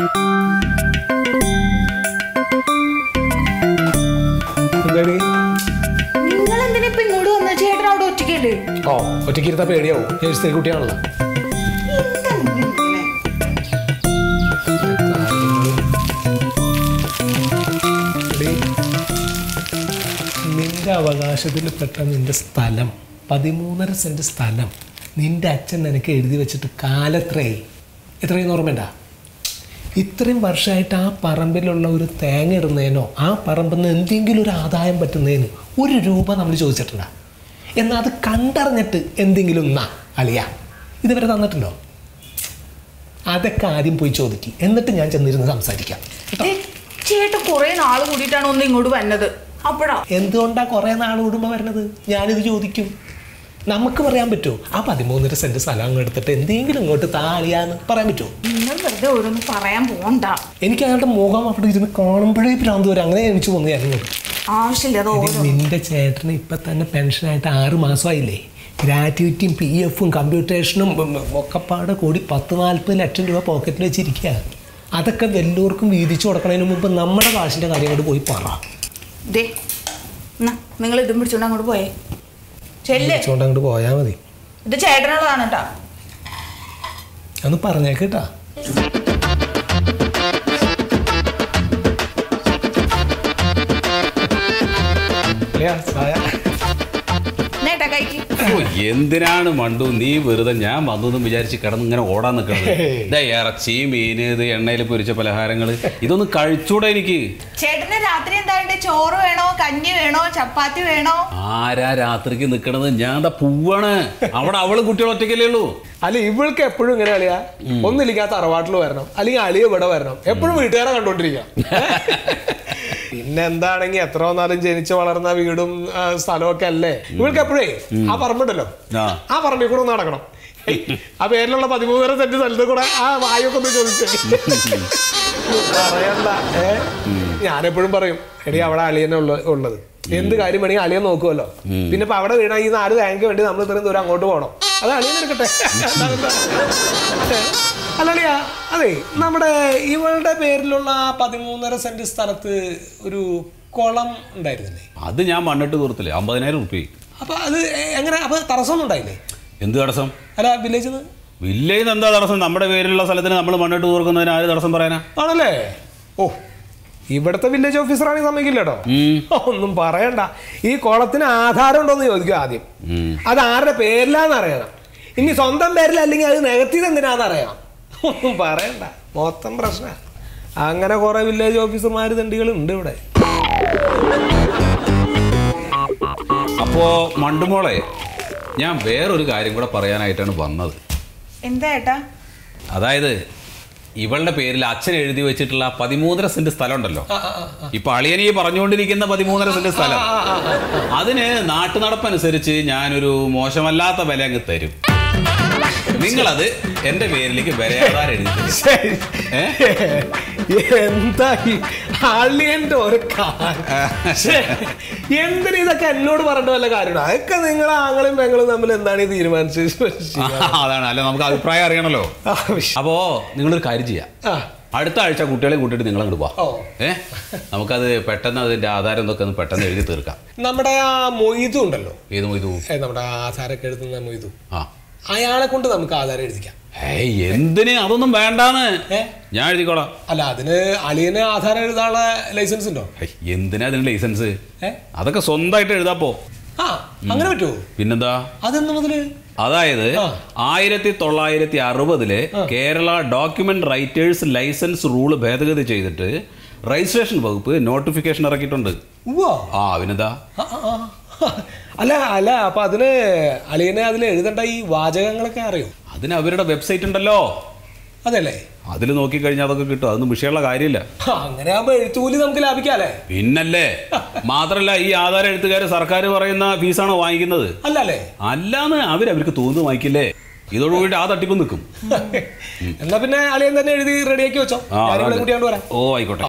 എന്താടി നിങ്ങൾ എന്തിനാ ഇപ്പൊ ഇങ്ങോട്ട് വന്ന ചേട്ടൻ അവിടെ ഒറ്റയ്ക്കല്ലേ ഓ ഒറ്റയ്ക്ക് ഇരുത്താ പേടിയാവും ഞാൻ ഒരു സ്ത്രീ കുട്ടിയാണല്ലോ എടീ, നിന്റെ അവകാശത്തിൽ പെട്ട നിന്റെ സ്ഥലം പതിമൂന്നര സെന്റ് സ്ഥലം നിന്റെ അച്ഛൻ നിനക്ക് എഴുതി വെച്ചിട്ട് കാലത്രയായി എത്രയും ഓർമ്മയുണ്ടാ ഇത്രയും വർഷമായിട്ട് ആ പറമ്പിലുള്ള ഒരു തേങ്ങ ഇടുന്നതിനോ ആ പറമ്പിൽ നിന്ന് എന്തെങ്കിലും ഒരു ആദായം പറ്റുന്നതിന് ഒരു രൂപ നമ്മൾ ചോദിച്ചിട്ടുണ്ടാ എന്നാൽ അത് കണ്ടറിഞ്ഞിട്ട് എന്തെങ്കിലും നാ അളിയ ഇതുവരെ തന്നിട്ടുണ്ടോ അതൊക്കെ ആദ്യം പോയി ചോദിക്കും എന്നിട്ട് ഞാൻ ചെന്നിരുന്ന് സംസാരിക്കാം ഏ, ചേട്ടൻ കുറെ നാള് കൂടിയിട്ടാണ് ഒന്ന് ഇങ്ങോട്ട് വന്നത് അപ്പഴാ എന്തുകൊണ്ടാ കുറേ നാൾ കൂടുമ്പോൾ വരുന്നത് ഞാനിത് ചോദിക്കും നമുക്ക് പറയാൻ പറ്റുമോ ആ പതിമൂന്നര സെന്റ് സ്ഥലം അങ്ങ് എടുത്തിട്ട് എന്തെങ്കിലും ഇങ്ങോട്ട് താളിയാന്ന് പറയാൻ പറ്റുമോ നിങ്ങൾ വെറുതെ ഓരോന്ന് പറയാൻ പോണ്ട എനിക്ക് അയാളുടെ മുഖം അവിടെ ഇരുന്ന് കാണുമ്പോഴേ ഭ്രാന്ത് വരും അങ്ങനെ എനിക്ക് തോന്നി ഞാനിങ്ങോട്ട് ആവശ്യമില്ലാതെ എടി, ഓരോ നിന്റെ ചേട്ടന് ഇപ്പൊ തന്നെ പെൻഷനായിട്ട് ആറ് മാസമായില്ലേ ഗ്രാറ്റുവിറ്റിയും പി എഫും കമ്പ്യൂട്ടേഷനും ഒക്കെ പാടെ കൂടി പത്ത് നാൽപ്പത് ലക്ഷം രൂപ പോക്കറ്റിൽ വെച്ചിരിക്കുക അതൊക്കെ വല്ലവർക്കും വീതിച്ചു കൊടുക്കണതിന് മുമ്പ് നമ്മുടെ കാശിന്റെ കാര്യം കൊണ്ട് പോയി പറ ദേ നിങ്ങൾ ഇതും പിടിച്ചോണ്ട് അങ്ങോട്ട് പോയേ ചെല്ലേ വിളിച്ചുകൊണ്ട് അങ്ങോട്ട് പോയാൽ മതി ഇത് ചേട്ടനുള്ളതാണ് കേട്ടാ ഒന്ന് പറഞ്ഞേക്കേട്ടാ നേട്ടാ കഴിക്ക് ഓ, എന്തിനാണ് മണ്ടു നീ വെറുതെ ഞാൻ വന്നു എന്ന് വിചാരിച്ച് കിടന്ന് ഇങ്ങനെ ഓടാൻ നിൽക്കുന്നത് ഇതാ ഇറച്ചി മീന് ഇത് എണ്ണയിൽ പൊരിച്ച പലഹാരങ്ങൾ ഇതൊന്നും കഴിച്ചൂടെ എനിക്ക് ചേട്ടന് രാത്രി എന്താണ്ട് ചോറ് വേണോ കഞ്ഞി വേണോ ചപ്പാത്തി വേണോ ആരാ രാത്രിക്ക് നിൽക്കണത് ഞാൻ എന്താ പൂവാണ് അവിടെ അവളും കുട്ടികളും ഒറ്റയ്ക്കല്ലേ ഉള്ളൂ അല്ല ഇവൾക്ക് എപ്പോഴും ഇങ്ങനെ അളിയാ ഒന്നില്ലെങ്കിൽ ആ തറവാട്ടിൽ വരണം അല്ലെങ്കിൽ അളിയ ഇവിടെ വരണം എപ്പോഴും വീട്ടുകാരെ കണ്ടോണ്ടിരിക്കാം പിന്നെ എന്താണെങ്കിൽ എത്ര വന്നാലും ജനിച്ചു വളർന്ന വീടും ആ, സ്ഥലമൊക്കെ അല്ലേ ഇവൾക്ക് എപ്പോഴേ ആ പറമ്പുണ്ടല്ലോ ആ. ആ പറമ്പിൽ കൂടെ ഒന്ന് നടക്കണം ആ പേരിലുള്ള പതിമൂന്നര സെന്റ് സ്ഥലത്ത് കൂടെ ആ വായൊക്കെ ഒന്ന് ചോദിച്ചു പറയണ്ട ഏ ഞാനെപ്പോഴും പറയും എടി അവിടെ അളിയനെ ഉള്ള ഉള്ളത് എന്ത് കാര്യം വേണമെങ്കിൽ അളിയൻ നോക്കുമല്ലോ പിന്നെ ഇപ്പൊ അവിടെ വീണ ഈ നാല് തേങ്ങയ്ക്ക് വേണ്ടി നമ്മൾ ഇത്രയും ദൂരം അങ്ങോട്ട് പോകണം അത് അളിയൻ എടുക്കട്ടെ അല്ലാതെന്താ? അല്ലളിയാ അതെ നമ്മുടെ ഇവളുടെ പേരിലുള്ള ആ പതിമൂന്നര സെന്റ് സ്ഥലത്ത് ഒരു കുളം ഉണ്ടായിരുന്നില്ലേ അത് ഞാൻ മണ്ണിട്ട് തീർത്തില്ലേ അമ്പതിനായിരം റുപ്യ അപ്പൊ അത് എങ്ങനെ അപ്പൊ തടസ്സമൊന്നും ഉണ്ടായില്ലേ എന്ത് തടസ്സം അല്ല വില്ലേജിൽ നിന്ന് വില്ലേജ് എന്താ തടസ്സം നമ്മുടെ പേരിലുള്ള സ്ഥലത്തിന് നമ്മൾ മണ്ണിട്ട് തീർക്കുന്നതിന് ആര് തടസ്സം പറയാനാ ആണല്ലേ ഓ ഇവിടുത്തെ വില്ലേജ് ഓഫീസറാണെങ്കിൽ സമ്മതിക്കില്ല കേട്ടോ ഉം. ഒന്നും പറയണ്ട ഈ കുളത്തിന് ആധാരം ഉണ്ടോന്ന് ചോദിക്കും ആദ്യം ഉം. അത് ആരുടെ പേരിലാന്ന് അറിയണം ഇനി സ്വന്തം പേരിലല്ലെങ്കിൽ അത് നികത്തിയത് എന്തിനാന്ന് അറിയണം ഒന്നും പറയണ്ട മൊത്തം പ്രശ്ന അങ്ങനെ കുറെ വില്ലേജ് ഓഫീസർമാർ തണ്ടികൾ ഉണ്ട് ഇവിടെ അപ്പോ മണ്ടുമോളെ ഞാൻ വേറൊരു കാര്യം കൂടെ പറയാനായിട്ടാണ് വന്നത് എന്താ ഏട്ടാ അതായത് ഇവളുടെ പേരിൽ അച്ഛൻ എഴുതി വെച്ചിട്ടുള്ള പതിമൂന്നര സെന്റ് സ്ഥലം ഉണ്ടല്ലോ ഇപ്പൊ അളിയനീ പറഞ്ഞുകൊണ്ടിരിക്കുന്ന പതിമൂന്നര സെന്റ് സ്ഥലം അതിന് നാട്ടു നടപ്പനുസരിച്ച് ഞാനൊരു മോശമല്ലാത്ത വില അങ്ങ് തരും നിങ്ങളത് എന്റെ പേരിലേക്ക് വിലയാധാരം എഴുതി തരും. ഏ? എന്താ ഈ അള്ളിയന്റെ ഒരു കാര്യം ശ്ശേ, എന്തിനാ ഇതൊക്കെ എന്നോട് പറഞ്ഞ വല്ല കാര്യമാണ് അതൊക്കെ നിങ്ങൾ ആങ്ങളും പെങ്ങളും തമ്മിൽ എന്താണ് ഈ തീരുമാനിച്ചത് ആ, അതാണ് അല്ല നമുക്ക് അഭിപ്രായം അറിയണല്ലോ ആവശ്യം. അപ്പോ നിങ്ങളൊരു കാര്യം ചെയ്യാം ആ അടുത്ത ആഴ്ച കുട്ടികളെ കൂട്ടിയിട്ട് നിങ്ങൾ അങ്ങോട്ട് പോവാം ഓ. ഏ നമുക്കത് പെട്ടെന്ന് അതിന്റെ ആധാരം എന്തൊക്കെ ഒന്ന് പെട്ടെന്ന് എഴുതി തീർക്കാം നമ്മുടെ ആ മൊയ്തു ഉണ്ടല്ലോ ഏത് ഇത് ഏ, നമ്മുടെ ആധാരമൊക്കെ എഴുതുന്ന മൊയ്തു ആ അയാളെ കൊണ്ട് നമുക്ക് ആധാരം എഴുതിക്കാം ഏയ് എന്തിന് അതൊന്നും വേണ്ടാന്ന് ഏ? ഞാൻ എഴുതിക്കോളാം അല്ല അതിന് അളിയന് ആധാരം എഴുതാനുള്ള ലൈസൻസ് ഉണ്ടോ ഹൈ, എന്തിനാ അതിന് ലൈസൻസ് ഏ അതൊക്കെ സ്വന്തമായിട്ട് എഴുതാപ്പോ ആ അങ്ങനെ പറ്റുമോ പിന്നെന്താ അതെന്ന് മുതല് അതായത് ആ. ആയിരത്തി തൊള്ളായിരത്തി അറുപതില് Kerala document writers licence rule ഭേദഗതി ചെയ്തിട്ട് രജിസ്ട്രേഷൻ വകുപ്പ് നോട്ടിഫിക്കേഷൻ ഇറക്കിയിട്ടുണ്ട് ഉവ്വോ ആ പിന്നെന്താ ആ, ആ, ആ. അല്ല അല്ല അപ്പൊ അതിന് അളിയനെ അതിൽ എഴുതേണ്ട ഈ വാചകങ്ങളൊക്കെ അറിയോ അതിന് അവരുടെ വെബ്സൈറ്റ് ഉണ്ടല്ലോ അതെല്ലേ അതിൽ നോക്കിക്കഴിഞ്ഞാൽ അതൊക്കെ കിട്ടും അതൊന്നും വിഷയമുള്ള കാര്യമില്ല ആ, അങ്ങനെ ആകുമ്പോ എഴുത്തുകൂലി നമുക്ക് ലാഭിക്കാല്ലേ പിന്നല്ലേ മാത്രല്ല ഈ ആധാര എഴുത്തുകാർ സർക്കാർ പറയുന്ന ഫീസാണോ വാങ്ങിക്കുന്നത് അല്ല അല്ലേ അല്ലാന്ന് അവരവർക്ക് തോന്നുന്നു വാങ്ങിക്കില്ലേ ഇതോടുകൂടി ആ തട്ടിപ്പ് നിൽക്കും എന്നാ പിന്നെ അളിയൻ തന്നെ എഴുതി റെഡിയാക്കി വെച്ചോ ആ, ഞാനിവിടെ അതെ. കൂട്ടിയാണ്ട് വരാം ഓ ആയിക്കോട്ടെ